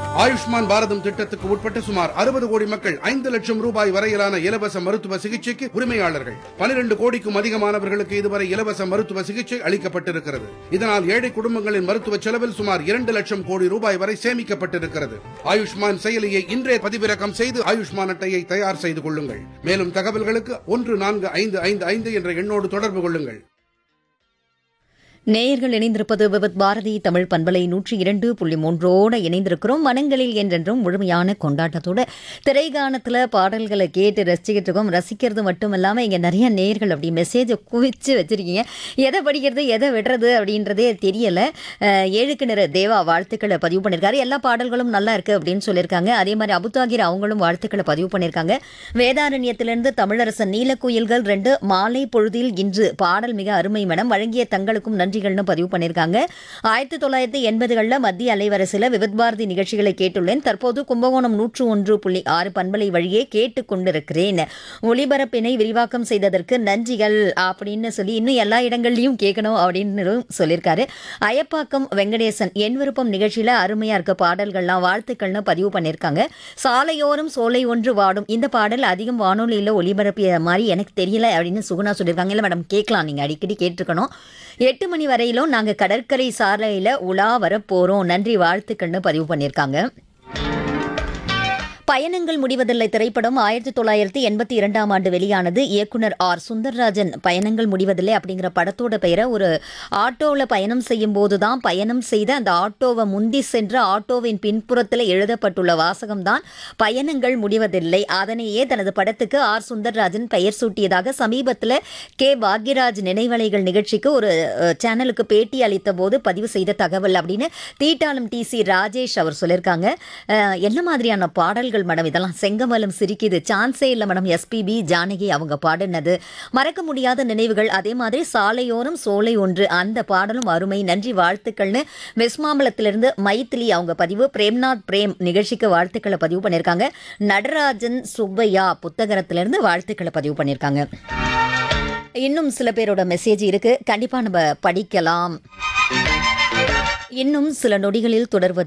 ஆயுஷ்மான் பாரதம் திட்டத்துக்கு உட்பட்ட சுமார் அறுபது கோடி மக்கள் ஐந்து லட்சம் ரூபாய் வரையிலான இலவச மருத்துவ சிகிச்சைக்கு உரிமையாளர்கள் பனிரெண்டு கோடிக்கும் அதிகமானவர்களுக்கு இதுவரை இலவச மருத்துவ சிகிச்சை அளிக்கப்பட்டிருக்கிறது இதனால் ஏழை குடும்பங்களின் மருத்துவ செலவில் சுமார் இரண்டு லட்சம் கோடி ரூபாய் வரை சேமிக்கப்பட்டிருக்கிறது ஆயுஷ்மான் செயலியை இன்றே பதிவிறக்கம் செய்து ஆயுஷ்மான் அட்டையை தயார் செய்து கொள்ளுங்கள் மேலும் தகவல்களுக்கு ஒன்று நான்கு ஐந்து ஐந்து ஐந்து என்ற எண்ணோடு தொடர்பு கொள்ளுங்கள் நேயர்கள் இணைந்திருப்பது விபத் பாரதி தமிழ் பண்பலை நூற்றி இரண்டு புள்ளி மூன்றோட இணைந்திருக்கிறோம் மனங்களில் என்றென்றும் முழுமையான கொண்டாட்டத்தோட திரைகானத்தில் பாடல்களை கேட்டு ரசிச்சுக்கிட்டு இருக்கோம் ரசிக்கிறது மட்டும் இல்லாமல் இங்கே நிறைய நேயர்கள் அப்படி மெசேஜை குவிச்சு வச்சிருக்கீங்க எதை படிக்கிறது எதை விடுறது அப்படின்றதே தெரியல அஹ், ஏழுக்கு நிற தேவா வாழ்த்துக்களை பதிவு பண்ணியிருக்காரு எல்லா பாடல்களும் நல்லா இருக்கு அப்படின்னு சொல்லியிருக்காங்க அதே மாதிரி அபுதாகிர் அவங்களும் வாழ்த்துக்களை பதிவு பண்ணியிருக்காங்க வேதாரண்யத்திலிருந்து தமிழரசன் நீலக்குயில்கள் ரெண்டு மாலை பொழுதில் இன்று பாடல் மிக அருமை மனம் வழங்கிய தங்களுக்கும் நன்றிகள்னு பதிவு பண்ணியிருக்காங்க ஆயிரத்தி தொள்ளாயிரத்தி எண்பதுகளில் மத்திய அலைவரிசையில் விவித் பாரதி நிகழ்ச்சிகளை கேட்டுள்ளேன் தற்போது கும்பகோணம் நூற்று ஒன்று புள்ளி ஆறு பண்பலை வழியே கேட்டுக் கொண்டிருக்கிறேன் ஒளிபரப்பினை விரிவாக்கம் செய்ததற்கு நன்றிகள் அப்படின்னு சொல்லி இன்னும் எல்லா இடங்கள்லையும் கேட்கணும் அப்படின்னு சொல்லியிருக்காரு அயப்பாக்கம் வெங்கடேசன் என் விருப்பம் நிகழ்ச்சியில அருமையா இருக்க பாடல்கள்லாம் வாழ்த்துக்கள்னு பதிவு பண்ணியிருக்காங்க சாலையோரம் சோலை ஒன்று வாடும் இந்த பாடல் அதிகம் வானொலியில் ஒளிபரப்பிய மாதிரி எனக்கு தெரியல அப்படின்னு சுகுணா சொல்லியிருக்காங்க இல்லை மேடம் கேட்கலாம் நீங்கள் அடிக்கடி கேட்டிருக்கணும் எட்டு மணி வரையிலும் நாங்கள் கடற்கரை சாலையில் உலா வர போகிறோம் நன்றி வாழ்த்துக்கள்னு பதிவு பண்ணியிருக்காங்க பயணங்கள் முடிவதில்லை திரைப்படம் ஆயிரத்தி தொள்ளாயிரத்தி எண்பத்தி இரண்டாம் ஆண்டு வெளியானது இயக்குனர் ஆர் சுந்தர்ராஜன் பயணங்கள் முடிவதில்லை அப்படிங்கிற படத்தோட பெயரை ஒரு ஆட்டோவில் பயணம் செய்யும் போது தான் பயணம் செய்த அந்த ஆட்டோவை முந்தி சென்ற ஆட்டோவின் பின்புறத்தில் எழுதப்பட்டுள்ள வாசகம் தான் பயணங்கள் முடிவதில்லை அதனையே தனது படத்துக்கு ஆர் சுந்தர்ராஜன் பெயர் சூட்டியதாக சமீபத்தில் கே பாக்யராஜ் நினைவலைகள் நிகழ்ச்சிக்கு ஒரு அஹ், சேனலுக்கு பேட்டி அளித்த போது பதிவு செய்த தகவல் அப்படின்னு தீட்டாளம் டி சி ராஜேஷ் அவர் சொல்லியிருக்காங்க அஹ், என்ன மாதிரியான பாடல்கள் மேடம் இதெல்லாம் செங்கமலம் சிரிக்குது சான்ஸே இல்லை மேடம் எஸ்பிபி ஜானகி அவங்க பாடினது மறக்க முடியாத நினைவுகள் அதே மாதிரி சாலையோரம் சோலை ஒன்று அந்த பாடலும் அருமை நன்றி வாழ்த்துக்கள்னு வெஸ்மாம்பலத்திலிருந்து மைத்திலி அவங்க பதிவு பிரேம்நாத் பிரேம் நிகழ்ச்சிக்கு வாழ்த்துக்களை பதிவு பண்ணியிருக்காங்க நடராஜன் சுப்பையா புத்தகரத்திலிருந்து வாழ்த்துக்களை பதிவு பண்ணியிருக்காங்க இன்னும் சில பேரோட மெசேஜ் இருக்கு கண்டிப்பா நம்ம படிக்கலாம் இன்னும் சில நொடிகளில் தொடர்வது